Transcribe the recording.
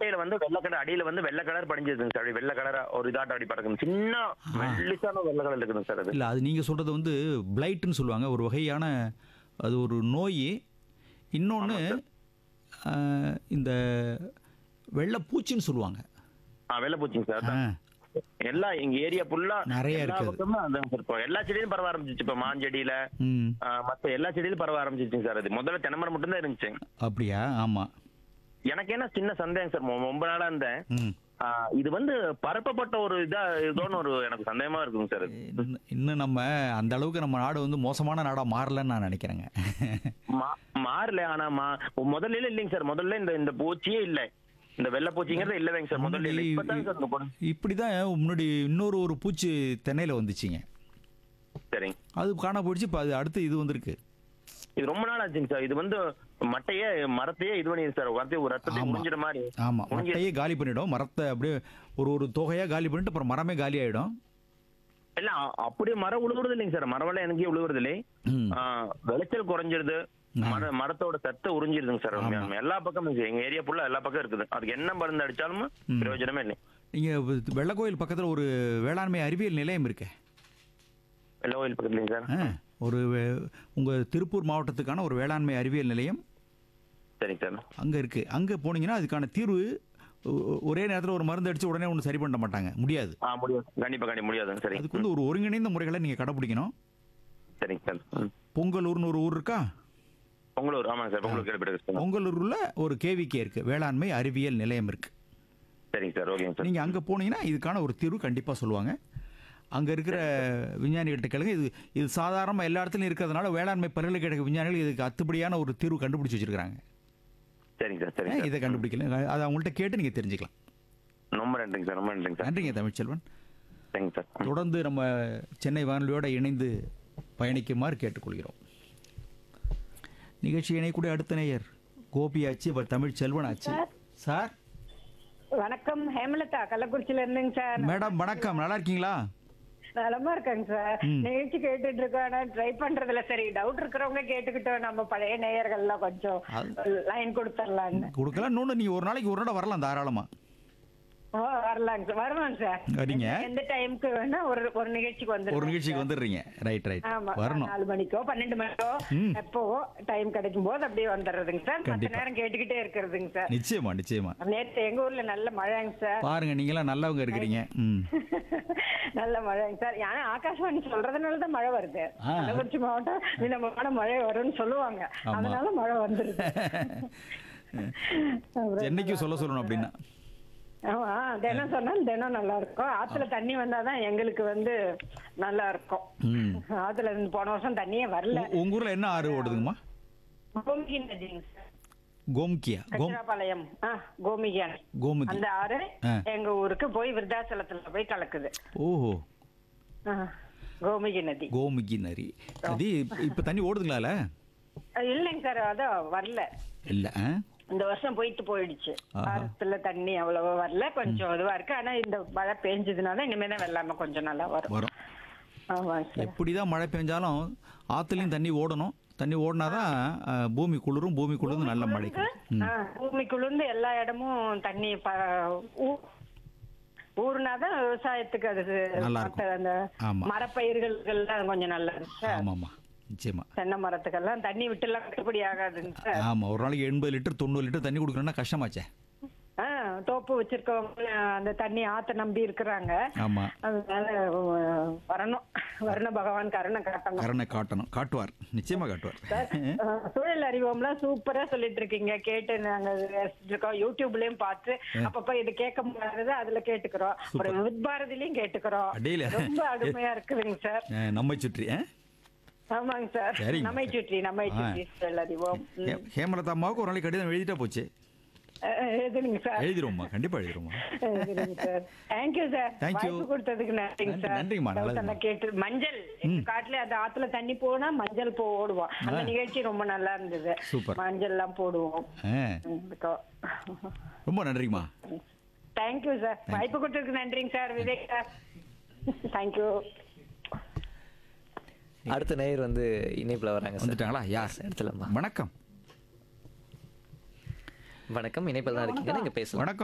மட்டையில வந்து வெள்ளை கலர் அடியில வந்து வெள்ளை கலர் படிஞ்சிருக்குங்க சார் அப்படி வெள்ளை கலரா ஒரு இதாட்டம் அப்படி பறக்குது சின்ன மெல்லிசான வெள்ளை கலர் இருக்குதுங்க சார் அது இல்லை அது நீங்கள் சொல்கிறது வந்து பிளைட்டுன்னு சொல்லுவாங்க ஒரு வகையான அது ஒரு நோய் இன்னொன்று இந்த வெள்ளைப்பூச்சின்னு சொல்லுவாங்க ஆ வெள்ளை பூச்சிங்க சார் ஆ எல்லா எங்க ஏரியா ஃபுல்லா நிறைய எல்லா இருக்குது. பக்கமும் அதாங்க சார் இப்போ எல்லா செடியிலும் பரவ ஆரம்பிச்சிச்சு இப்போ மாஞ்செடியில ம் ஆ, மத்த எல்லா செடியிலும் பரவ ஆரம்பிச்சிச்சுங்க சார் அது முதல்ல தென்னைமரம் மட்டும்தான் இருந்துச்சு அப்படியா ஆமாம் எனக்கு என்ன சின்ன சந்தேகம் சார் மொ- ரொம்ப நாளா இருந்தேன் ம் ஆ, இது வந்து பரப்பப்பட்ட ஒரு இதா இதோன்னு ஒரு எனக்கு சந்தேகமா இருக்குங்க சார் இது. இன்னும் இன்னும் நம்ம அந்த அளவுக்கு நம்ம நாடு வந்து மோசமான நாடாக மாறலன்னு நான் நினைக்கிறேங்க மா- மாறல ஆனா மா- முதல்ல இல்லைங்க சார் முதல்ல இந்த இந்த பூச்சியே இல்ல இந்த வெள்ளை பூச்சிங்கிறது இல்லவேங்க சார் முதல்ல இல்ல இப்பதான் சார் இந்த பொண்ணு இப்படி தான் முன்னாடி இன்னொரு ஒரு பூச்சி தென்னையில் வந்துச்சுங்க சரிங்க அது காண போயிடுச்சு இப்போ அது அடுத்து இது வந்திருக்கு இது ரொம்ப நாள் ஆச்சுங்க சார் இது வந்து மட்டையே மரத்தையே இது பண்ணிடுது சார் மரத்தையே ஒரு ரத்தத்தை ஆமா. முடிஞ்சிட மாதிரி ஆமாம் முடிஞ்சு- மட்டையே காலி பண்ணிடும் மரத்தை அப்படியே ஒரு ஒரு தொகையாக காலி பண்ணிட்டு அப்புறம் மரமே காலி ஆகிடும் இல்ல அ- அப்படியே மரம் உழுவுறது இல்லைங்க சார் மரமெல்லாம் எனக்கு உழுவுறது இல்லை ம் ஆ, விளைச்சல் குறைஞ்சிருது மர மரத்தோட சத்தை உறிஞ்சிருதுங்க சார் உண்மையாலுமே. எல்லா பக்கமும் இருக்கு. எங்க ஏரியா ஃபுல்லா எல்லா பக்கம் இருக்குது அதுக்கு என்ன மருந்து அடிச்சாலும் பிரயோஜனமே இல்லை நீங்கள் வெள்ளக்கோயில் பக்கத்தில் ஒரு வேளாண்மை அறிவியல் நிலையம் இருக்கே வெள்ளை கோயில் பக்கத்துலங்க சார் ஆ, ஒரு உங்கள் திருப்பூர் மாவட்டத்துக்கான ஒரு வேளாண்மை அறிவியல் நிலையம் சரிங்க சார் அங்கே இருக்குது அங்கே போனீங்கன்னா அதுக்கான தீர்வு ஒ- ஒரே நேரத்தில் ஒரு மருந்து அடித்து உடனே ஒன்று சரி பண்ண மாட்டாங்க முடியாது ஆ முடியாது கண்டிப்பா கண்டிப்பா முடியாதுங்க சரி அதுக்கு வந்து ஒரு ஒருங்கிணைந்த முறைகளை நீங்கள் கடைப்பிடிக்கணும் சரிங்க சார் ம். பொங்கலூர்னு ஒரு ஊர் இருக்கா பொங்கலூர் ஆமாங்க சார் பொங்கலூர் கேள்விப்பட்டிருக்கேன் சார் பொங்கலூரில் ஒரு கேவிகே இருக்குது வேளாண்மை அறிவியல் நிலையம் இருக்குது சரிங்க சார் ஓகேங்க சார் நீங்கள் அங்கே போனீங்கன்னா இதுக்கான ஒரு தீர்வு கண்டிப்பாக சொல்லுவாங்க அங்கே இருக்கிற விஞ்ஞானிகிட்ட கேளுங்க இது இது சாதாரணமாக எல்லா இடத்துலையும் இருக்கிறதுனால வேளாண்மை பல்கலைக்கழக விஞ்ஞானிகள் இதுக்கு அத்துப்படியான ஒரு தீர்வு கண்டுபிடிச்சி வச்சிருக்காங்க சரிங்க சார் சரிங்க சார் இதை கண்டுபிடிக்கல அதை அவங்கள்ட்ட கேட்டு நீங்கள் தெரிஞ்சுக்கலாம் ரொம்ப நன்றிங்க சார் ரொம்ப நன்றிங்க சார் நன்றிங்க தமிழ்ச்செல்வன் தேங்க்ஸ் சார் ம். தொடர்ந்து நம்ம சென்னை வானொலியோடு இணைந்து பயணிக்குமாறு கேட்டுக்கொள்கிறோம் நிகழ்ச்சி இணையக்கூடிய அடுத்த நேயர் கோபி ஆச்சு அவர் தமிழ் செல்வன் ஆச்சு சார் வணக்கம் ஹேமலதா கள்ளக்குறிச்சியில இருந்துங்க சார் மேடம் வணக்கம் நல்லா இருக்கீங்களா நலமா இருக்கேங்க சார் ம். நிகழ்ச்சி கேட்டுட்டு இருக்கோம் ஆனா ட்ரை பண்றதுல சரி டவுட் இருக்கிறவங்க கேட்டுக்கிட்டோம் நம்ம பழைய நேயர்கள்லாம் கொஞ்சம் லைன் கொடுத்துடலான்னு கொடுக்கலாம் இன்னொன்று நீங்கள் ஒரு நாளைக்கு ஒரு நாள் வரலாம் தாராளமாக ஓ, வரலாங்க சார் வருவாங்க சார் வரீங்க எந்த டைமுக்கு வேணா ஒரு ஒரு நிகழ்ச்சிக்கு வந்து ஒரு நிகழ்ச்சிக்கு வந்துடுறீங்க ரைட் ரைட் ஆமா வரணும் நாலு மணிக்கோ பன்னெண்டு மணிக்கோ ம். எப்போ டைம் கிடைக்கும் போது அப்படியே வந்துடுறதுங்க சார் மத்த கண்டிப்பா. நேரம் கேட்டுக்கிட்டே இருக்கிறதுங்க சார் நிச்சயமா நிச்சயமா நேத்து எங்க ஊர்ல நல்ல மழைங்க சார் பாருங்க நீங்களாம் நல்லவங்க இருக்கிறீங்க ம் நல்ல மழைங்க சார் ஏன்னா ஆகாஷ்வாணி சொல்றதுனால தான் மழை வருது ஆ. கள்ளக்குறிச்சி மாவட்டம் விதமான மழை வரும்னு சொல்லுவாங்க ஆமா. அதனால மழை வந்துருது அப்புறம் சென்னைக்கும் சொல்ல சொல்லணும் அப்படின்னா ஆமா தினம் சொன்னா தினம் நல்லா இருக்கும் ஆத்துல தண்ணி வந்தாதான் எங்களுக்கு வந்து நல்லா இருக்கும் ம் ஆத்துல இருந்து போன வருஷம் தண்ணியே வரல உ- உங்க ஊர்ல என்ன ஆறு ஓடுதுங்கம்மா கோமிகி நதிங்க சார் கோம்கியா கோம் கச்சிராபாளையம் ஆ கோமிகி அணை கோமதி அந்த ஆறு ஆ. எங்க ஊருக்கு போய் விருத்தாச்சலத்துல போய் கலக்குது ஓஹோ ஆ, கோமிகி நதி கோமுகி நரி அது இப்ப- இப்ப தண்ணி ஓடுதுங்களால அஹ் இல்லைங்க சார் அதான் வரல இல்ல ஆ? இந்த வருஷம் போயிட்டு போயிடுச்சு ஆஹா. ஆத்துல தண்ணி அவ்வளவா வரல கொஞ்சம் இதுவா இருக்கு ஆனா இந்த மழை பெஞ்சதுனால இனிமே தான் வெள்ளாம கொஞ்சம் நல்லா வரும் வரும் ஆமாங்க சார் எப்படிதான் மழை பெஞ்சாலும் ஆத்துலயும் தண்ணி ஓடணும் தண்ணி ஓடினாதான் ஆ, பூமி குளிரும் பூமி குளிர்ந்து நல்ல மழை கிடைக்கும். ம். ஆ, பூமி குளிர்ந்து எல்லா இடமும் தண்ணி ப- ஊ- ஊறுனாதான் விவசாயத்துக்கு அது நல்லா இருக்கும். மத்த அந்த ஆமா. மரப்பயிர்களுக்கெல்லாம் கொஞ்சம் நல்லா இருக்கு சார் ஆமாம்மா நிச்சயமா தென்னை மரத்துக்கெல்லாம் தண்ணி விட்டுலாம் கட்டுப்படி ஆகாதுங்க சார் ஆமா ஒரு நாளைக்கு எண்பது லிட்டர் தொண்ணூறு லிட்டர் தண்ணி குடிக்கணும்னா கஷ்டமாச்சே ஆ, தோப்பு வச்சிருக்கவங்க அந்த தண்ணி ஆத்த நம்பி இருக்கிறாங்க ஆமா அதனால அஹ், வரணும் வருண பகவான் கருணை காட்டணும் கருணை காட்டணும் காட்டுவார் நிச்சயமா காட்டுவார் அஹ், சூழல் அறிவோம்லாம் சூப்பரா சொல்லிட்டு இருக்கீங்க கேட்டு நாங்க ரசிச்சிட்டு இருக்கோம் யூடியூப்லயும் பார்த்து அப்பப்ப இது கேட்க முடியாதது அதுல கேட்டுக்கிறோம் அப்புறம் வித் பாரதிலையும் கேட்டுக்கிறோம் அடியில. ரொம்ப அருமையா இருக்குதுங்க சார் அஹ், நம்மை சுற்றி ஆ? ஆமாங்க சார் சரிங்க. நம்மை சுற்றி நம்மை ஆ. சுற்றி சூழல் அறிவோம் ம். ஹே- ஹேமலதா அம்மாவுக்கு ஒரு நாளைக்கு கடிதம் எழுதிட்டா போச்சு அஹ், எதுங்க சார் எழுதிருவோம்மா கண்டிப்பா எழுதிருவோம்மா சரிங்க sir thank you sir Thank you. வாய்ப்பு கொடுத்ததுக்கு நன்றிங்க நன்றி, சார் நன்றிம்மா, நல்லதும்மா. Doubt எல்லாம் கேட்டு மஞ்சள் எங்க காட்டுல அந்த ஆத்துல தண்ணி போனா மஞ்சள் போ ஓடுவோம் அந்த ஆ. நிகழ்ச்சி ரொம்ப நல்லா இருந்தது Super. மஞ்சள் எல்லாம் போடுவோம் ஆ, ரொம்ப நன்றிங்கம்மா தேங்க்யூ சார் வாய்ப்பு கொடுத்ததுக்கு நன்றிங்க சார் விவேக் சார் தேங்க்யூ அடுத்த நேயர் வந்து இணைப்புல வராங்க சார் வந்துட்டாங்களா யார் எடுத்துலாமா வணக்கம் வணக்கம் இணைப்பில் தான் இருக்கீங்க நீங்க பேசலாம் வணக்கம்